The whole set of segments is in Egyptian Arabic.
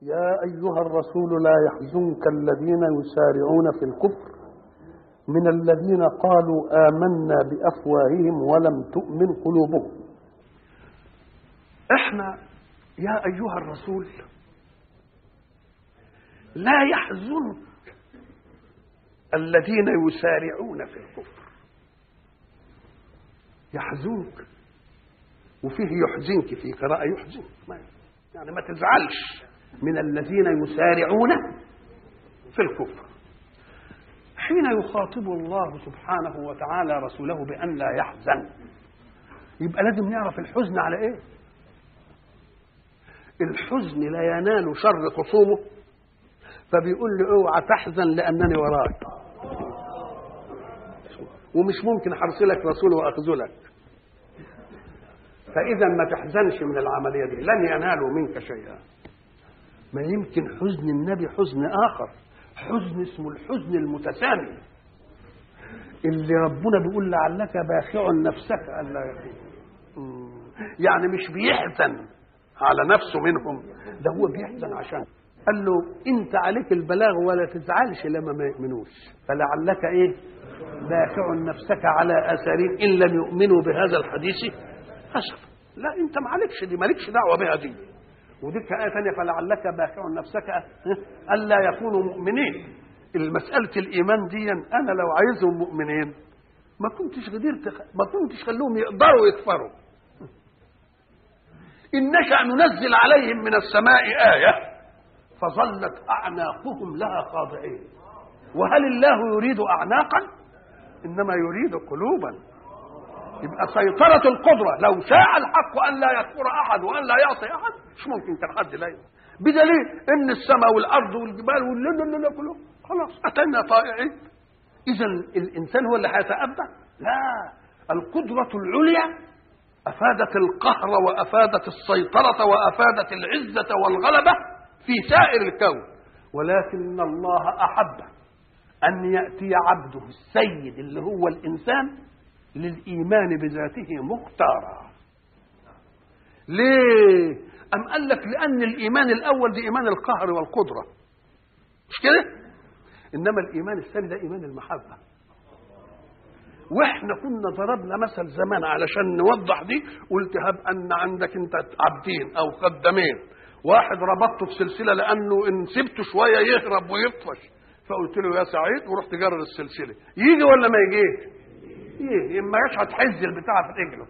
يا أيها الرسول لا يحزنك الذين يسارعون في الكفر من الذين قالوا آمنا بأفواههم ولم تؤمن قلوبهم احنا يا أيها الرسول لا يحزنك الذين يسارعون في الكفر يحزنك وفيه يحزنك في قراءة يحزنك يعني ما تزعلش من الذين يسارعون في الكفر حين يخاطب الله سبحانه وتعالى رسوله بأن لا يحزن يبقى لازم نعرف الحزن على ايه الحزن لا ينال شر خصومه فبيقول له اوعى تحزن لانني وراك ومش ممكن حرسلك رسول واخذلك فاذا ما تحزنش من العمليه دي لن ينالوا منك شيئا ما يمكن حزن النبي حزن اخر حزن اسمه الحزن المتسامي اللي ربنا بيقول لعلك باخع نفسك الا يكون يعني مش بيحزن على نفسه منهم ده هو بيحزن عشان قال له انت عليك البلاغ ولا تزعلش لما ما يؤمنوش فلعلك ايه باخع نفسك على اثارهم ان لم يؤمنوا بهذا الحديث اسف لا انت ما عليكش دي مالكش دعوه بها دي ودي آية ثانية فلعلك باخع نفسك ألا يكونوا مؤمنين المسألة الإيمان دي أنا لو عايزهم مؤمنين ما كنتش قدرت ما كنتش خلوهم يقدروا يكفروا إن نشأ ننزل عليهم من السماء آية فظلت أعناقهم لها خاضعين وهل الله يريد أعناقا إنما يريد قلوبا يبقى سيطرة القدرة لو شاء الحق أن لا يكفر أحد وأن لا يعصي أحد مش ممكن كان حد لا بدليل إن السماء والأرض والجبال والليل كله خلاص أتينا طائعين إذا الإنسان هو اللي هيتأبى لا القدرة العليا أفادت القهر وأفادت السيطرة وأفادت العزة والغلبة في سائر الكون ولكن الله أحب أن يأتي عبده السيد اللي هو الإنسان للإيمان بذاته مختارا ليه أم قال لك لأن الإيمان الأول ده إيمان القهر والقدرة مش كده إنما الإيمان الثاني ده إيمان المحبة واحنا كنا ضربنا مثل زمان علشان نوضح دي قلت هب ان عندك انت عبدين او خدامين واحد ربطته في سلسله لانه ان سبته شويه يهرب ويطفش فقلت له يا سعيد ورحت جرر السلسله يجي ولا ما يجيش يجي اما يشعط حز البتاع في رجله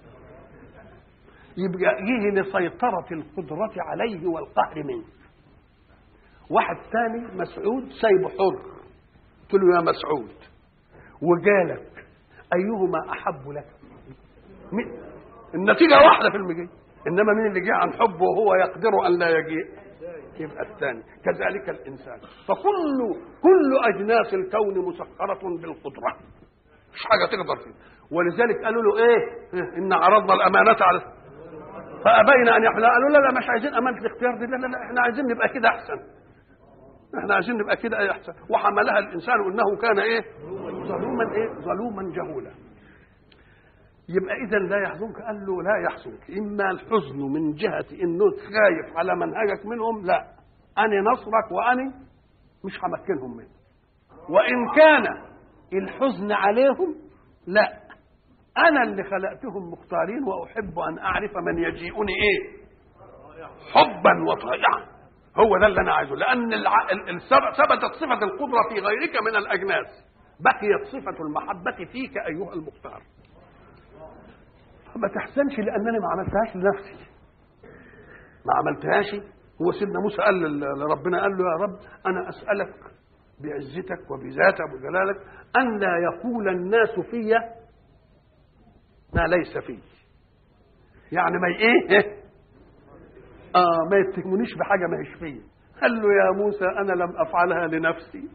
يبقى يجي لسيطرة القدرة عليه والقهر منه واحد ثاني مسعود سايبه حر قلت له يا مسعود وجالك أيهما أحب لك النتيجة واحدة في المجيء إنما مين اللي جه عن حبه وهو يقدر أن لا يجيء يبقى الثاني كذلك الإنسان فكل كل أجناس الكون مسخرة بالقدرة مش حاجه تقدر فيه ولذلك قالوا له ايه ان عرضنا الامانه على فابين ان يحملها قالوا لا لا مش عايزين امانه الاختيار دي لا لا لا احنا عايزين نبقى كده احسن احنا عايزين نبقى كده احسن وحملها الانسان انه كان ايه ظلوما ايه ظلوما جهولا يبقى اذا لا يحزنك قال له لا يحزنك اما الحزن من جهه انه خايف على منهجك منهم لا انا نصرك واني مش همكنهم منه وان كان الحزن عليهم لا انا اللي خلقتهم مختارين واحب ان اعرف من يجيئني ايه حبا وطائعا هو ده اللي انا عايزه لان ثبتت صفه القدره في غيرك من الاجناس بقيت صفه المحبه فيك ايها المختار فما تحزنش لانني ما عملتهاش لنفسي ما عملتهاش هو سيدنا موسى قال لربنا قال له يا رب انا اسالك بعزتك وبذاتك وجلالك أن لا يقول الناس في ما ليس فيه يعني ما ايه اه ما يتهمونيش بحاجه ما هيش فيا قال له يا موسى انا لم افعلها لنفسي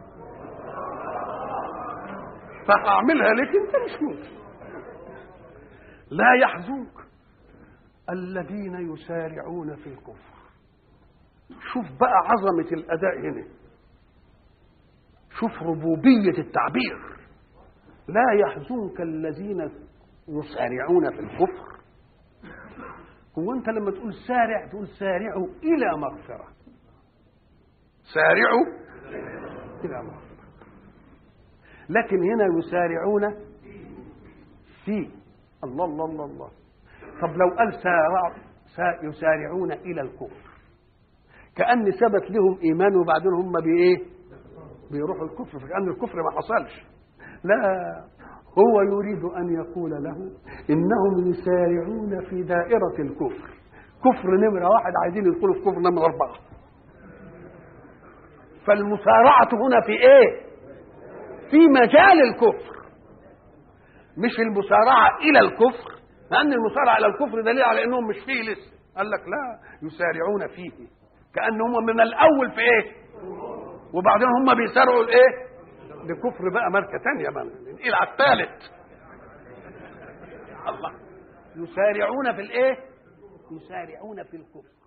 فهعملها لك انت مش ممكن لا يحزنك الذين يسارعون في الكفر شوف بقى عظمه الاداء هنا شوف ربوبية التعبير لا يحزنك الذين يسارعون في الكفر هو انت لما تقول سارع تقول سارعوا الى مغفرة سارعوا الى مغفرة لكن هنا يسارعون في الله الله الله الله طب لو قال سارع يسارعون الى الكفر كان ثبت لهم ايمان وبعدين هم بايه بيروحوا الكفر فكان الكفر ما حصلش لا هو يريد ان يقول له انهم يسارعون في دائره الكفر كفر نمره واحد عايزين يدخلوا في كفر نمره اربعه فالمسارعه هنا في ايه في مجال الكفر مش المسارعه الى الكفر لان المسارعه الى الكفر دليل على انهم مش فيه لسه قال لك لا يسارعون فيه كانهم من الاول في ايه وبعدين هم بيسارعوا الايه لكفر بقى ماركه ثانيه بقى ننقل على الثالث الله يسارعون في الايه يسارعون في الكفر